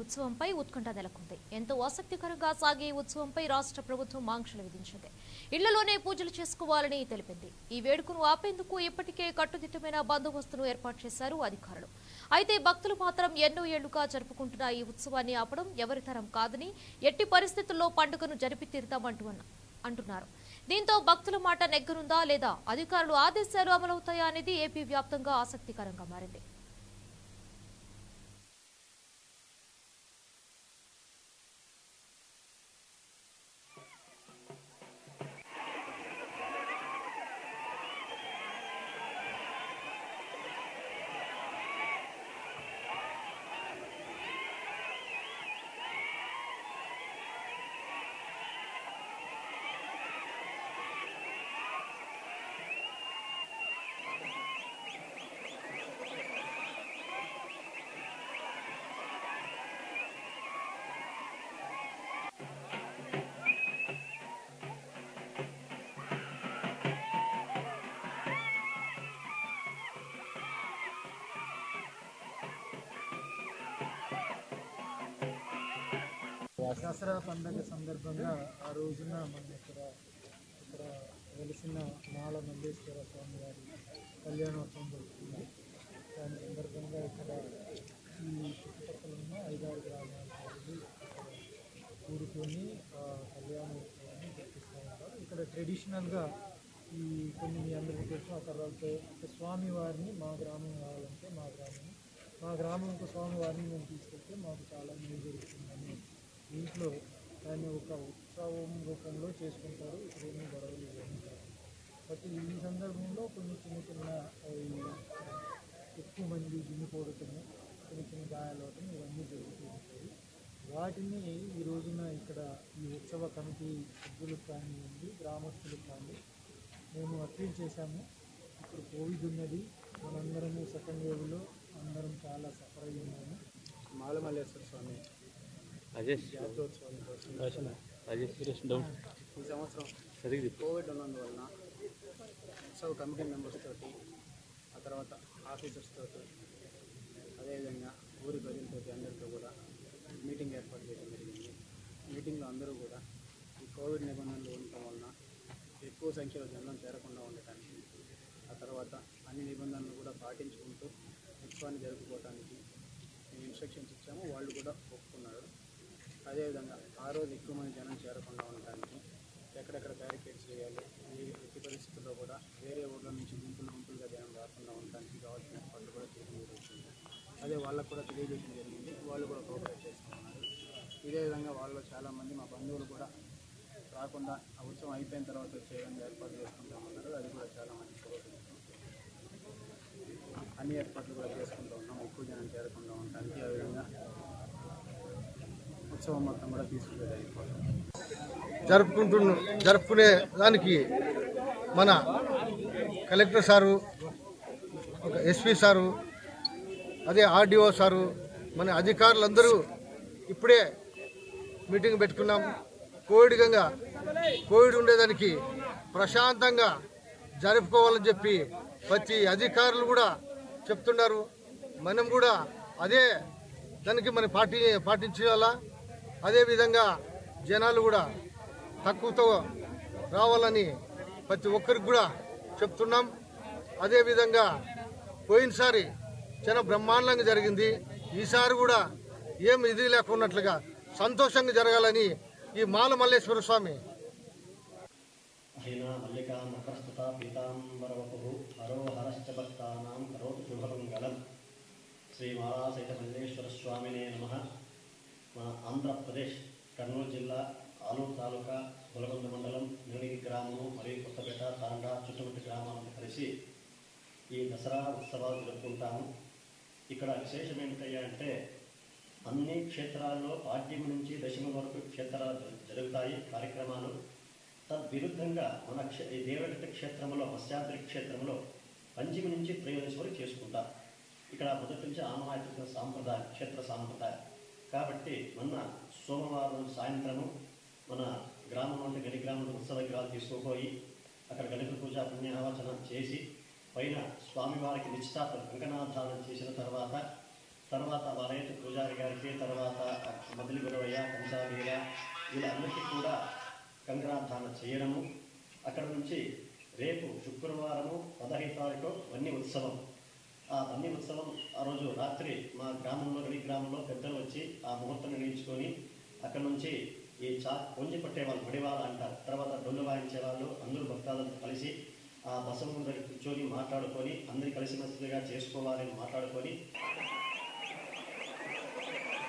ఉత్సవంపై ఉత్కంఠ నెలకొంది ఎంతో ఆసక్తికరంగా సాగే ఈ ఉత్సవంపై రాష్ట్ర ప్రభుత్వం ఆంక్షలు విధించింది ఇళ్లలోనే పూజలు చేసుకోవాలని తెలిపింది ఈ వేడుకను ఆపేందుకు ఇప్పటికే కట్టుదిట్టమైన బందోబస్తును ఏర్పాటు చేశారు అధికారులు అయితే భక్తులు మాత్రం ఎన్నో ఏళ్లుగా జరుపుకుంటున్న ఈ ఉత్సవాన్ని ఆపడం ఎవరి తరం కాదని ఎట్టి పరిస్థితుల్లో పండుగను జరిపి తీరుతామంటూ అన్న- అంటున్నారు దీంతో భక్తుల మాట నెగ్గనుందా లేదా అధికారులు ఆదేశాలు అమలవుతాయా అనేది ఏపీ వ్యాప్తంగా ఆసక్తికరంగా మారింది దసరా పండుగ సందర్భంగా ఆ రోజున మన ఇక్కడ ఇక్కడ వెలిసిన మాల మందేశ్వర స్వామి వారి కళ్యాణోత్సవం జరుగుతుంది దాని సందర్భంగా ఇక్కడ ఈ చుట్టుపక్కల ఉన్న ఐదారు గ్రామాల ప్రజలు ఇక్కడ కూడుకొని ఆ కళ్యాణోత్సవాన్ని జరిపిస్తూ ఉంటారు ఇక్కడ ట్రెడిషనల్గా ఈ కొన్ని మీ అందరికీ తెలుసు ఆ తర్వాత స్వామి వారిని మా గ్రామం కావాలంటే మా గ్రామం మా గ్రామంకు స్వామి వారిని మేము తీసుకెళ్తే మాకు చాలా మేలు జరుగుతుందని దీంట్లో దాన్ని ఒక ఉత్సవం రూపంలో చేసుకుంటారు ఇక్కడ ఏమీ గొడవలు ఇవన్నీ కాదు బట్ ఈ సందర్భంలో కొన్ని చిన్న చిన్న ఆ, ఈ ఎక్కువ మంది దున్నిపోవటము చిన్న చిన్న గాయాలు అవటం ఇవన్నీ జరుగుతూ ఉంటాయి వాటిని ఈ రోజున ఇక్కడ ఈ ఉత్సవ కమిటీ సభ్యులకు కానివ్వండి గ్రామస్తులకు కానీ మేము అప్పీల్ చేశాము ఇప్పుడు కోవిడ్ ఉన్నది మనందరము సెకండ్ వేవ్లో అందరం చాలా సఫర్ అయ్యి ఉన్నాము మాలమల్లేశ్వర స్వామి జాతోత్సవం కోసం ఈ సంవత్సరం కోవిడ్ ఉన్నందువలన ఉత్సవ కమిటీ మెంబర్స్ తోటి ఆ తర్వాత ఆఫీసర్స్ తోటి అదేవిధంగా ఊరి ప్రజలతోటి అందరితో కూడా మీటింగ్ ఏర్పాటు చేయడం జరిగింది మీటింగ్లో అందరూ కూడా ఈ కోవిడ్ నిబంధనలు ఉండటం వలన ఎక్కువ సంఖ్యలో జనం చేరకుండా ఉండటానికి ఆ తర్వాత అన్ని నిబంధనలు కూడా పాటించుకుంటూ ఉత్సవాన్ని జరుపుకోవడానికి మేము ఇన్స్ట్రక్షన్స్ ఇచ్చాము వాళ్ళు కూడా ఒప్పుకున్నారు అదేవిధంగా ఆ రోజు ఎక్కువ మంది జనం చేరకుండా ఉండటానికి ఎక్కడెక్కడ బ్యారికేడ్స్ వేయాలి ఈ ఎట్టి పరిస్థితుల్లో కూడా వేరే ఊర్ల నుంచి గుంపులు గుంపులుగా జనం రాకుండా ఉండటానికి కావాల్సిన ఏర్పాట్లు కూడా చేయడం జరుగుతుంది అదే వాళ్ళకు కూడా తెలియజేయడం జరిగింది వాళ్ళు కూడా కోఆపరేట్ చేస్తున్నారు ఇదే విధంగా వాళ్ళు చాలామంది మా బంధువులు కూడా రాకుండా ఆ ఉత్సవం అయిపోయిన తర్వాత వచ్చే విధంగా ఏర్పాటు చేసుకుంటామన్నారు అది కూడా చాలా మంచి శుభసూచన. అన్ని ఏర్పాట్లు కూడా చేసుకుంటూ ఉన్నాం ఎక్కువ జనం చేరకుండా ఉండటానికి ఆ విధంగా ఉత్సవం మొత్తం కూడా పీస్ఫుల్గా జరిగిపోతుంది జరుపుకుంటున్న జరుపుకునే దానికి మన కలెక్టర్ సారు ఒక ఎస్పీ సారు అదే ఆర్డీఓ సారు మన అధికారులందరూ ఇప్పుడే మీటింగ్ పెట్టుకున్నాం కోవిడ్గా కోవిడ్ ఉండేదానికి ప్రశాంతంగా జరుపుకోవాలని చెప్పి ప్రతి అధికారులు కూడా చెప్తున్నారు మనం కూడా అదే దానికి మనం పాటి పాటించాలా అదేవిధంగా జనాలు కూడా తక్కువతో రావాలని ప్రతి ఒక్కరికి కూడా చెప్తున్నాం అదేవిధంగా పోయినసారి చాలా బ్రహ్మాండంగా జరిగింది ఈసారి కూడా ఏం ఇది లేకున్నట్లుగా సంతోషంగా జరగాలని ఈ మాల మల్లేశ్వర స్వామి హీనా మల్లికా మకరస్తుత పీతాంబరవపు హరోహరశ్చ భక్తానాం కరోతు శుభమంగళం శ్రీ మాలాసైత మల్లేశ్వర స్వామినే నమ మన ఆంధ్రప్రదేశ్ కర్నూలు జిల్లా ఆలూరు తాలూకా బులగొంద మండలం నిడిగి గ్రామము మరియు కొత్తపేట తాండా చుట్టుముట్టు గ్రామాలను కలిసి ఈ దసరా ఉత్సవాలు జరుపుకుంటాము ఇక్కడ విశేషం ఏమిటయ్యా అంటే అన్ని క్షేత్రాల్లో పాడ్యం నుంచి దశమి వరకు క్షేత్రాలు జరు- జరుగుతాయి కార్యక్రమాలు తద్విరుద్ధంగా మన క్షే ఈ దేవగట్ట క్షేత్రంలో మత్స్యాద్రి క్షేత్రంలో పంచమి నుంచి త్రయోదశి వరకు చేసుకుంటారు ఇక్కడ మొదటి నుంచి ఆనవాయితీ సాంప్రదాయం క్షేత్ర సాంప్రదాయం కాబట్టి మొన్న సోమవారం సాయంత్రము మన గ్రామం నుండి గడి గ్రామం నుండి ఉత్సవ విగ్రహాలు తీసుకుపోయి అక్కడ గణపతి పూజ పుణ్యాహవచనం చేసి పైన స్వామివారికి నిశ్చితార్థం కంకణాధారణం చేసిన తర్వాత తర్వాత వారైతే పూజారి గారికి తర్వాత మదిలి గురవయ్య కంసావీర వీళ్ళందరికీ కూడా కంకణాధారణ చేయడము అక్కడ నుంచి రేపు శుక్రవారము పదహైదు తారీఖు వన్య ఉత్సవం ఆ వన్య ఉత్సవం ఆ రోజు రాత్రి మా గ్రామంలో రవి గ్రామంలో పెద్దలు వచ్చి ఆ ముహూర్తం నిర్ణయించుకొని అక్కడ నుంచి ఈ చా కొంజి పట్టేవాళ్ళు పడివాళ్ళు అంటారు తర్వాత డొల్లు వాయించే వాళ్ళు అందరూ భక్తాలతో కలిసి ఆ బసవ ముందర కూర్చొని మాట్లాడుకొని అందరి కలిసిమెలిసిగా చేసుకోవాలని మాట్లాడుకొని